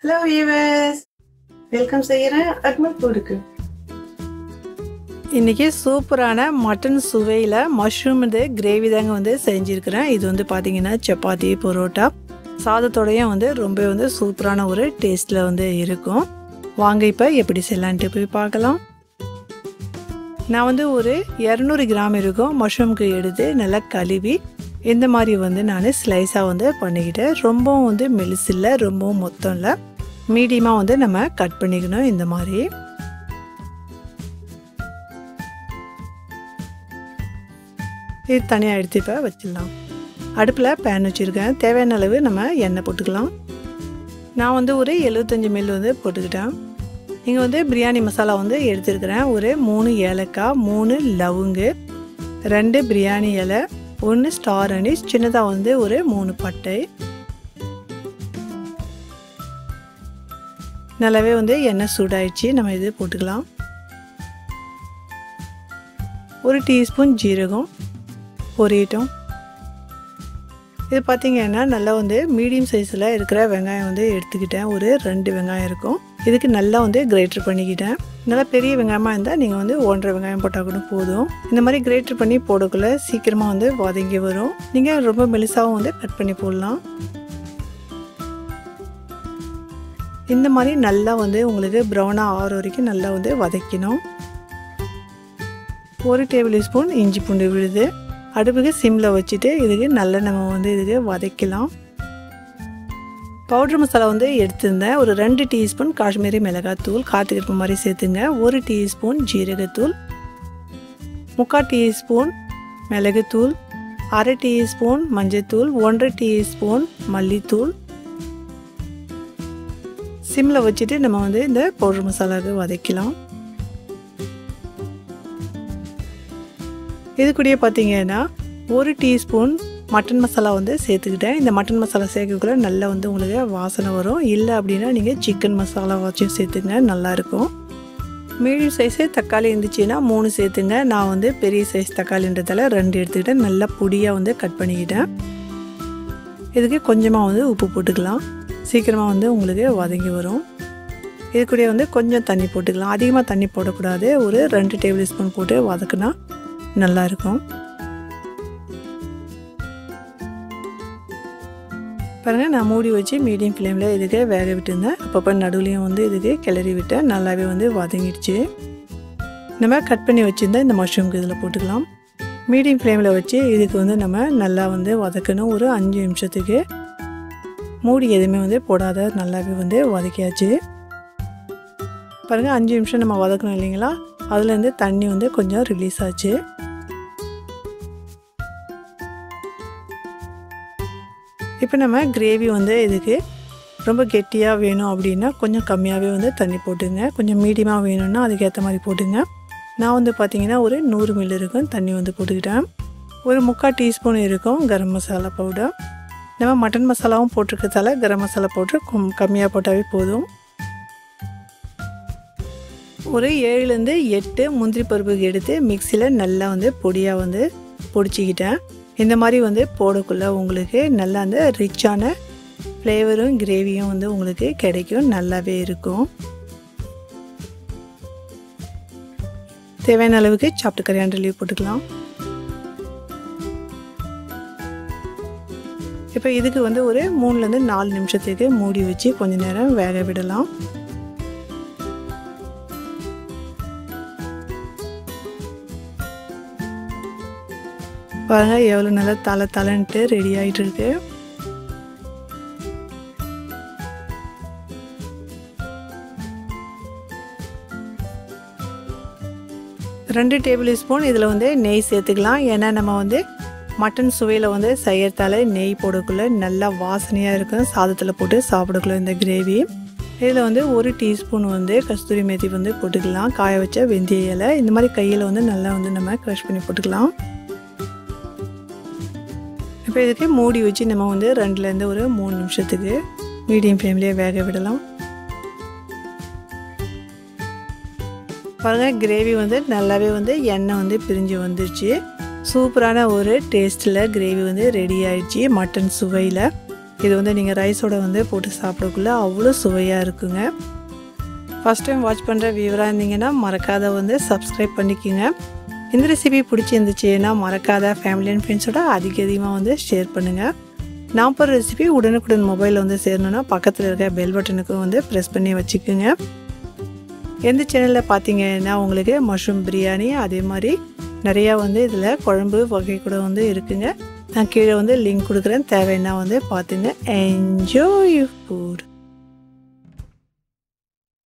hello viewers welcome செய்கிறேன் அக்மல் பூருக்கு இன்றைக்கி சூப்பரான மட்டன் சுவையில் மஷ்ரூம் இது கிரேவி தாங்க வந்து செஞ்சுருக்கிறேன் இது வந்து பார்த்தீங்கன்னா சப்பாத்தி பரோட்டா சாதத்தோடையும் வந்து ரொம்ப வந்து சூப்பரான ஒரு டேஸ்ட்டில் வந்து இருக்கும் வாங்க இப்போ எப்படி செய்யலான்ட்டு போய் பார்க்கலாம் நான் வந்து ஒரு இரநூறு கிராம் இருக்கும் மஷ்ரூம்க்கு எடுத்து நல்லா கழுவி இந்த மாதிரி வந்து நான் ஸ்லைஸாக வந்து பண்ணிக்கிட்டேன் ரொம்பவும் வந்து மெலிசில்லை ரொம்பவும் மொத்தம் இல்லை மீடியமாக வந்து நம்ம கட் பண்ணிக்கணும் இந்த மாதிரி இது தனியாக எடுத்து இப்போ வச்சிடலாம் அடுப்பில் பேன் வச்சுருக்கேன் தேவையான அளவு நம்ம எண்ணெய் போட்டுக்கலாம் நான் வந்து ஒரு எழுபத்தஞ்சி மில் வந்து போட்டுக்கிட்டேன் இங்கே வந்து பிரியாணி மசாலா வந்து எடுத்துருக்கிறேன் ஒரு மூணு ஏலக்காய் மூணு லவுங்கு ரெண்டு பிரியாணி இலை ஒன்று ஸ்டார் அனிஸ் சின்னதாக வந்து ஒரு மூணு பட்டை நல்லாவே வந்து எண்ணெய் சூடாயிடுச்சு நம்ம இது போட்டுக்கலாம் ஒரு டீஸ்பூன் ஜீரகம் பொரியட்டும் இது பார்த்திங்கன்னா நல்லா வந்து மீடியம் சைஸில் இருக்கிற வெங்காயம் வந்து எடுத்துக்கிட்டேன் ஒரு ரெண்டு வெங்காயம் இருக்கும் இதுக்கு நல்லா வந்து கிரேட்டர் பண்ணிக்கிட்டேன் நல்லா பெரிய வெங்காயமாக இருந்தால் நீங்கள் வந்து ஒன்றரை வெங்காயம் போட்டால் கூட போதும் இந்த மாதிரி கிரேட்டர் பண்ணி போடக்குள்ள சீக்கிரமாக வந்து வதங்கி வரும் நீங்கள் ரொம்ப மெலிசாகவும் வந்து கட் பண்ணி போடலாம் இந்த மாதிரி நல்லா வந்து உங்களுக்கு ப்ரௌனாக ஆறு வரைக்கும் நல்லா வந்து வதக்கணும் ஒரு டேபிள் ஸ்பூன் இஞ்சி பூண்டு விழுது அடுப்புக்கு சிம்மில் வச்சுட்டு இதுக்கு நல்லா நம்ம வந்து இதுக்கு வதக்கலாம் பவுட்ரு மசாலா வந்து எடுத்திருந்தேன் ஒரு ரெண்டு டீஸ்பூன் காஷ்மீரி மிளகாத்தூள் காற்றுக்கிருப்பு மாதிரி சேர்த்துங்க ஒரு டீஸ்பூன் ஜீரகத்தூள் முக்கால் டீஸ்பூன் மிளகுத்தூள் அரை டீஸ்பூன் மஞ்சத்தூள் ஒன்றரை டீஸ்பூன் மல்லித்தூள் சிம்மில் வச்சுட்டு நம்ம வந்து இந்த பவுட்ரு மசாலாவுக்கு வதக்கலாம் இது கூடயே பார்த்தீங்கன்னா ஒரு டீஸ்பூன் மட்டன் மசாலா வந்து சேர்த்துக்கிட்டேன் இந்த மட்டன் மசாலா சேர்க்கக்குள்ள நல்லா வந்து உங்களுக்கு வாசனை வரும் இல்லை அப்படின்னா நீங்கள் சிக்கன் மசாலா வச்சும் சேர்த்துங்க நல்லாயிருக்கும் மீடியம் சைஸு தக்காளி இருந்துச்சுன்னா மூணு சேர்த்துங்க நான் வந்து பெரிய சைஸ் தக்காளின்றதால ரெண்டு எடுத்துக்கிட்டேன் நல்லா பொடியாக வந்து கட் பண்ணிக்கிட்டேன் இதுக்கு கொஞ்சமாக வந்து உப்பு போட்டுக்கலாம் சீக்கிரமாக வந்து உங்களுக்கு வதங்கி வரும் இது கூட வந்து கொஞ்சம் தண்ணி போட்டுக்கலாம் அதிகமாக தண்ணி போடக்கூடாது ஒரு ரெண்டு டேபிள் ஸ்பூன் போட்டு வதக்குனா நல்லாயிருக்கும் பாருங்கள் நான் மூடி வச்சு மீடியம் ஃப்ளேமில் இதுக்கு வேக விட்டுருந்தேன் அப்பப்போ நடுவுலையும் வந்து இதுக்கு கிளறி விட்டேன் நல்லாவே வந்து வதங்கிடுச்சு நம்ம கட் பண்ணி வச்சுருந்தா இந்த மஷ்ரூம்க்கு இதில் போட்டுக்கலாம் மீடியம் ஃப்ளேமில் வச்சு இதுக்கு வந்து நம்ம நல்லா வந்து வதக்கணும் ஒரு அஞ்சு நிமிஷத்துக்கு மூடி எதுவுமே வந்து போடாத நல்லாவே வந்து வதக்கியாச்சு பாருங்கள் அஞ்சு நிமிஷம் நம்ம வதக்கணும் இல்லைங்களா அதுலேருந்து தண்ணி வந்து கொஞ்சம் ரிலீஸ் ஆச்சு இப்போ நம்ம கிரேவி வந்து இதுக்கு ரொம்ப கெட்டியாக வேணும் அப்படின்னா கொஞ்சம் கம்மியாகவே வந்து தண்ணி போட்டுங்க கொஞ்சம் மீடியமாக வேணும்னா அதுக்கேற்ற மாதிரி போட்டுங்க நான் வந்து பார்த்திங்கன்னா ஒரு நூறு மில்லி இருக்கும் தண்ணி வந்து போட்டுக்கிட்டேன் ஒரு முக்கால் டீஸ்பூன் இருக்கும் கரம் மசாலா பவுடர் நம்ம மட்டன் மசாலாவும் போட்டிருக்கிறதால கரம் மசாலா பவுடர் கம்மியாக போட்டாவே போதும் ஒரு ஏழுலேருந்து எட்டு முந்திரி பருப்பு எடுத்து மிக்சியில் நல்லா வந்து பொடியாக வந்து பொடிச்சிக்கிட்டேன் இந்த மாதிரி வந்து போடக்குள்ள உங்களுக்கு நல்லா அந்த ரிச்சான ஃப்ளேவரும் கிரேவியும் வந்து உங்களுக்கு கிடைக்கும் நல்லாவே இருக்கும் தேவையான அளவுக்கு சாப்பிட்டு கரையாண்டு லீவ் போட்டுக்கலாம் இப்போ இதுக்கு வந்து ஒரு மூணுலேருந்து நாலு நிமிஷத்துக்கு மூடி வச்சு கொஞ்ச நேரம் வேக விடலாம் பாருங்க எவ்வளோ நல்லா தலை தலைன்ட்டு ரெடி ஆகிட்டு இருக்கு ரெண்டு டேபிள் ஸ்பூன் இதில் வந்து நெய் சேர்த்துக்கலாம் ஏன்னா நம்ம வந்து மட்டன் சுவையில் வந்து செய்யறதால நெய் போடக்குள்ள நல்லா வாசனையாக இருக்கும் சாதத்தில் போட்டு சாப்பிடக்குள்ள இந்த கிரேவி இதில் வந்து ஒரு டீஸ்பூன் வந்து கஸ்தூரி மேத்தி வந்து போட்டுக்கலாம் காய வச்ச வெந்தய இலை இந்த மாதிரி கையில் வந்து நல்லா வந்து நம்ம க்ரஷ் பண்ணி போட்டுக்கலாம் இப்போ இதுக்கு மூடி வச்சு நம்ம வந்து ரெண்டுலேருந்து ஒரு மூணு நிமிஷத்துக்கு மீடியம் ஃப்ளேம்லேயே வேக விடலாம் பாருங்கள் கிரேவி வந்து நல்லாவே வந்து எண்ணெய் வந்து பிரிஞ்சு வந்துருச்சு சூப்பரான ஒரு டேஸ்ட்டில் கிரேவி வந்து ரெடி ஆயிடுச்சு மட்டன் சுவையில் இது வந்து நீங்கள் ரைஸோட வந்து போட்டு சாப்பிடக்குள்ள அவ்வளோ சுவையாக இருக்குங்க ஃபஸ்ட் டைம் வாட்ச் பண்ணுற வியூவராக இருந்தீங்கன்னா மறக்காத வந்து சப்ஸ்கிரைப் பண்ணிக்கோங்க இந்த ரெசிபி பிடிச்சிருந்துச்சுன்னா மறக்காத ஃபேமிலி அண்ட் ஃப்ரெண்ட்ஸோட அதிக அதிகமாக வந்து ஷேர் பண்ணுங்கள் நான் போகிற ரெசிபி உடனுக்குடன் மொபைலில் வந்து சேரணுன்னா பக்கத்தில் இருக்க பெல் பட்டனுக்கும் வந்து ப்ரெஸ் பண்ணி வச்சுக்கோங்க எந்த சேனலில் பார்த்தீங்கன்னா உங்களுக்கு மஷ்ரூம் பிரியாணி அதே மாதிரி நிறையா வந்து இதில் குழம்பு வகை கூட வந்து இருக்குங்க நான் கீழே வந்து லிங்க் கொடுக்குறேன் தேவைன்னா வந்து பார்த்துங்க என்ஜாய் ஃபுட்